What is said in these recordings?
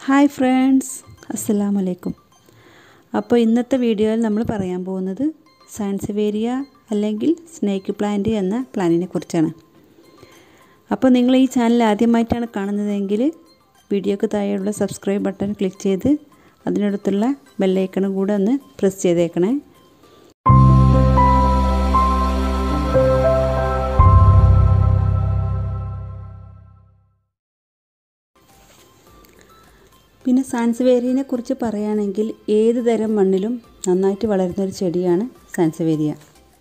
hi friends അസ്സലാമു അലൈക്കും അപ്പോൾ ഇന്നത്തെ വീഡിയോയിൽ നമ്മൾ പറയാൻ പോകുന്നത് സാൻസവേരിയ അല്ലെങ്കിൽ സ്നേക്ക് പ്ലാന്റ് എന്ന പ്ലാന്റിനെ കുറിച്ചാണ് അപ്പോൾ നിങ്ങൾ ഈ ചാനൽ ആദ്യമായിട്ടാണ് കാണുന്നതെങ്കിൽ വീഡിയോക്ക് താഴെയുള്ള സബ്സ്ക്രൈബ് ബട്ടൺ ക്ലിക്ക് ചെയ്ത് അതിനടുത്തുള്ള ബെല്ലൈക്കണും കൂടെ ഒന്ന് പ്രസ് ചെയ്തേക്കണേ പിന്നെ സാൻസവേരിയനെ കുറിച്ച് പറയുകയാണെങ്കിൽ ഏത് തരം മണ്ണിലും നന്നായിട്ട് വളരുന്ന ഒരു ചെടിയാണ് സാൻസവേരിയ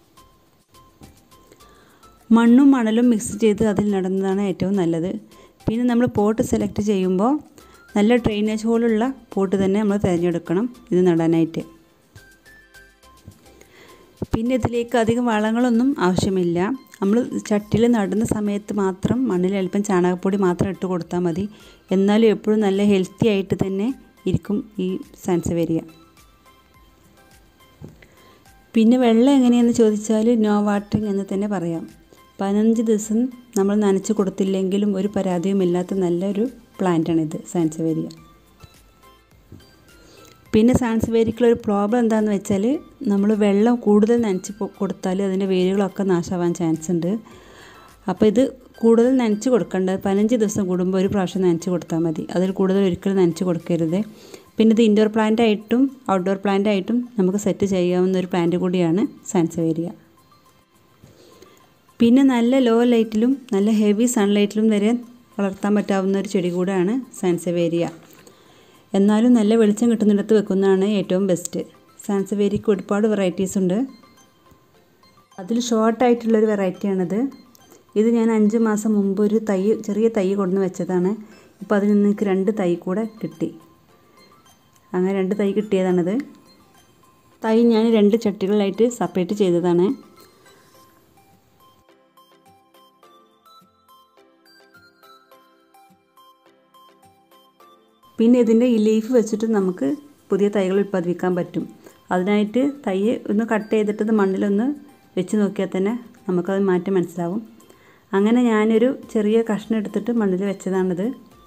മണ്ണും മണലും മിക്സ് ചെയ്ത് അതിൽ നടുന്നതാണ് ഏറ്റവും നല്ലത് പിന്നെ നമ്മൾ പോട്ട് സെലക്ട് ചെയ്യുമ്പോൾ നല്ല ഡ്രെയിനേജ് ഹോളുള്ള പോട്ട് തന്നെ നമ്മൾ തിരഞ്ഞെടുക്കണം ഇത് നടാനായിട്ട് പിന്നെ ഇതിലേക്ക് അധികം വളങ്ങളൊന്നും ആവശ്യമില്ല നമ്മൾ ചട്ടിയിൽ നടുന്ന സമയത്ത് മാത്രം മണ്ണിൽ അല്പം ചാണകപ്പൊടി മാത്രം ഇട്ട് കൊടുത്താൽ മതി എന്നാലും എപ്പോഴും നല്ല ഹെൽത്തി ആയിട്ട് തന്നെ ഇരിക്കും ഈ സാൻസവേരിയ പിന്നെ വെള്ളം എങ്ങനെയെന്ന് ചോദിച്ചാൽ നോ വാട്ടറിങ് എന്ന് തന്നെ പറയാം പതിനഞ്ച് ദിവസം നമ്മൾ നനച്ച് കൊടുത്തില്ലെങ്കിലും ഒരു പരാതിയുമില്ലാത്ത നല്ലൊരു പ്ലാന്റാണിത് സാൻസവേരിയ പിന്നെ സാൻസവേരിക്കുള്ള ഒരു പ്രോബ്ലം എന്താണെന്ന് വെച്ചാൽ നമ്മൾ വെള്ളം കൂടുതൽ നനച്ച് കൊടുത്താൽ അതിൻ്റെ വേരുകളൊക്കെ നാശമാവാൻ ചാൻസ് ഉണ്ട് അപ്പോൾ ഇത് കൂടുതൽ നനച്ച് കൊടുക്കേണ്ടത് പതിനഞ്ച് ദിവസം കൂടുമ്പോൾ ഒരു പ്രാവശ്യം നനച്ച് കൊടുത്താൽ മതി അതിൽ കൂടുതൽ ഒരിക്കലും നനച്ച് കൊടുക്കരുത് പിന്നെ ഇത് ഇൻഡോർ പ്ലാന്റ് ആയിട്ടും ഔട്ട്ഡോർ പ്ലാന്റ് ആയിട്ടും നമുക്ക് സെറ്റ് ചെയ്യാവുന്ന ഒരു പ്ലാന്റ് കൂടിയാണ് സാൻസവേരിയ പിന്നെ നല്ല ലോ ലൈറ്റിലും നല്ല ഹെവി സൺലൈറ്റിലും വരെ വളർത്താൻ പറ്റാവുന്ന ഒരു ചെടി കൂടെയാണ് സാൻസവേരിയ എന്നാലും നല്ല വെളിച്ചം കിട്ടുന്നിടത്ത് വെക്കുന്നതാണ് ഏറ്റവും ബെസ്റ്റ് സാൻസവേരിക്ക് ഒരുപാട് വെറൈറ്റീസ് ഉണ്ട് അതിൽ ഷോർട്ടായിട്ടുള്ളൊരു വെറൈറ്റിയാണിത് ഇത് ഞാൻ അഞ്ച് മാസം മുമ്പ് ഒരു തൈ ചെറിയ തൈ കൊണ്ടുവന്ന് വെച്ചതാണ് ഇപ്പോൾ അതിൽ നിന്ന് എനിക്ക് രണ്ട് തൈ കൂടെ കിട്ടി അങ്ങനെ രണ്ട് തൈ കിട്ടിയതാണിത് തൈ ഞാൻ രണ്ട് ചട്ടികളായിട്ട് സെപ്പറേറ്റ് ചെയ്തതാണ് പിന്നെ ഇതിൻ്റെ ഈ ലീഫ് വെച്ചിട്ട് നമുക്ക് പുതിയ തൈകൾ ഉൽപ്പാദിപ്പിക്കാൻ പറ്റും അതിനായിട്ട് തൈ ഒന്ന് കട്ട് ചെയ്തിട്ട് മണ്ണിലൊന്ന് വെച്ച് നോക്കിയാൽ തന്നെ നമുക്കത് മാറ്റം മനസ്സിലാവും അങ്ങനെ ഞാനൊരു ചെറിയ കഷ്ണം എടുത്തിട്ട് മണ്ണിൽ വെച്ചതാണിത്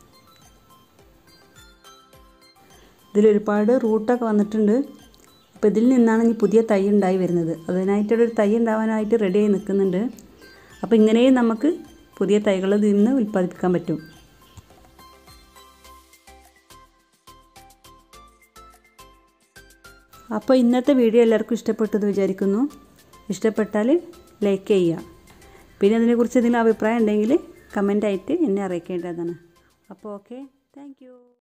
ഇതിലൊരുപാട് റൂട്ടൊക്കെ വന്നിട്ടുണ്ട് അപ്പോൾ ഇതിൽ നിന്നാണ് ഇനി പുതിയ തൈ ഉണ്ടായി വരുന്നത് അതിനായിട്ടൊരു തൈ ഉണ്ടാവാനായിട്ട് റെഡിയായി നിൽക്കുന്നുണ്ട് അപ്പോൾ ഇങ്ങനെയും നമുക്ക് പുതിയ തൈകൾ ഇതിൽ നിന്ന് ഉൽപ്പാദിപ്പിക്കാൻ പറ്റും അപ്പോൾ ഇന്നത്തെ വീഡിയോ എല്ലാവർക്കും ഇഷ്ടപ്പെട്ടെന്ന് വിചാരിക്കുന്നു ഇഷ്ടപ്പെട്ടാൽ ലൈക്ക് ചെയ്യുക പിന്നെ അതിനെക്കുറിച്ച് എന്തെങ്കിലും അഭിപ്രായം ഉണ്ടെങ്കിൽ കമൻ്റായിട്ട് എന്നെ അറിയിക്കേണ്ടതാണ് അപ്പോൾ ഓക്കെ താങ്ക്